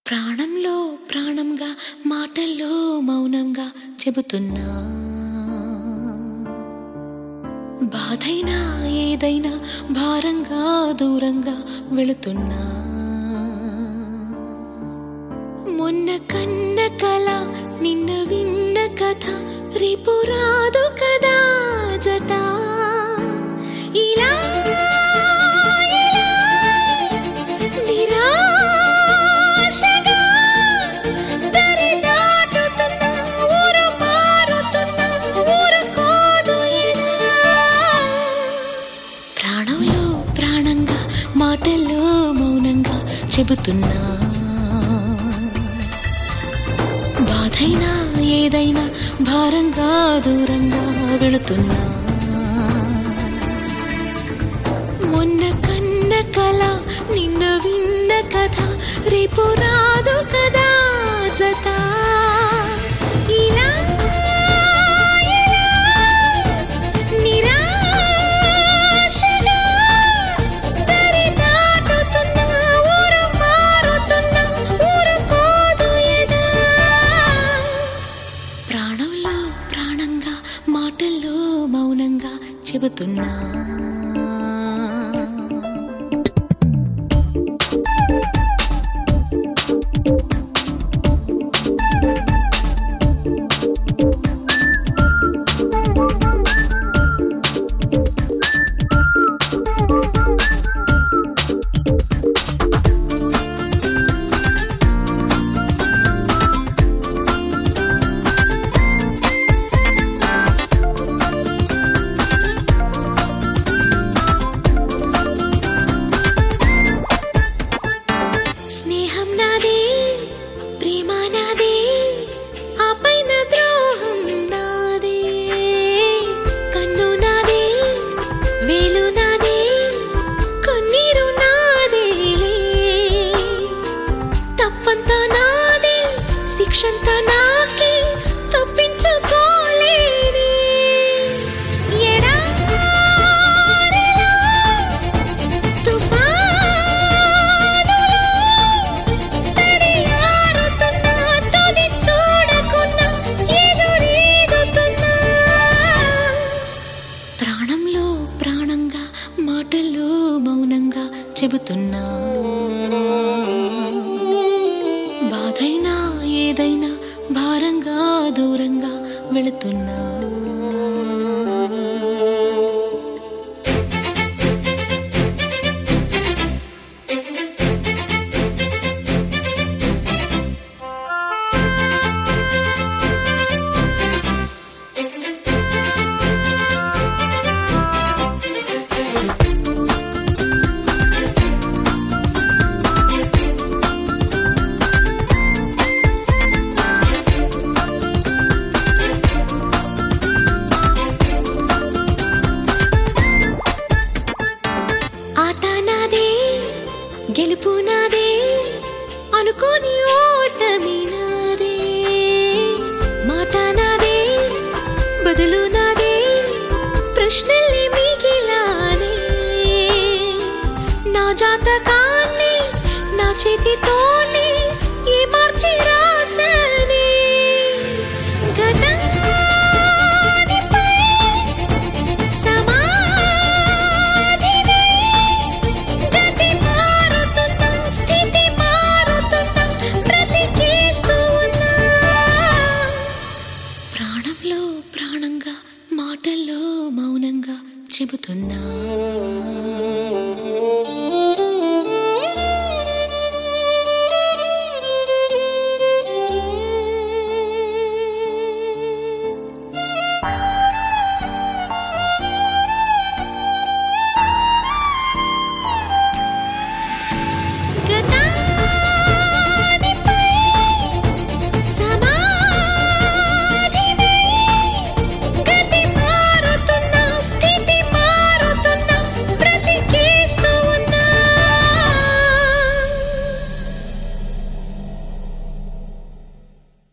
ప్రాణంలో ప్రాణంగా మాటల్లో మౌనంగా చెబుతున్నా బాధైనా ఏదైనా భారంగా దూరంగా వెళుతున్నా మొన్న కన్న కల నిన్న విన్న కథ రేపు రాదు కదా జత ఇలా ఇలా నిరాశగా దరి దాటుతున్నా ఊరు మారుతున్నా ఊరుకోదు ఇలా ప్రాణంలో ప్రాణంగా మాటల్లో మౌనంగా చెబుతున్నా బాధైనా ఏదైనా భారంగా దూరంగా వెళుతున్నా మొన్న కన్న కల నిన్న విన్న కథ రేపు రాదు కదా జత ఇలా ఇలా నిరాశగా దరి దాటుతున్నా ఊరు మారుతున్నా ఊరుకోదు ఎదా ప్రాణంలో ప్రాణంగా మాటల్లో మౌనంగా చెబుతున్నా స్నేహం నాదే ప్రేమ నాదే ఆ పైన ద్రోహం నాదే కన్ను నాదే వేలు నాదే కన్నీరు నాదేలే తప్పంతా నాదే శిక్షంతా నాకే తప్పించుకోలేనే ఎడారిలో తుఫానులో తడియారుతున్నా తుది చూడకున్నా ఎదురీదుతున్నా ప్రాణంలో ప్రాణంగా మాటల్లో మౌనంగా చెబుతున్నా బాధైనా ఏదైనా భారంగా దూరంగా వెళుతున్నా ఆట నాదే గెలుపు నాదే అనుకోని ఓటమి నాదే మాట నాదే బదులు నాదే ప్రశ్నల్ని మిగిలానే నా జాతకాన్ని నా చేతితో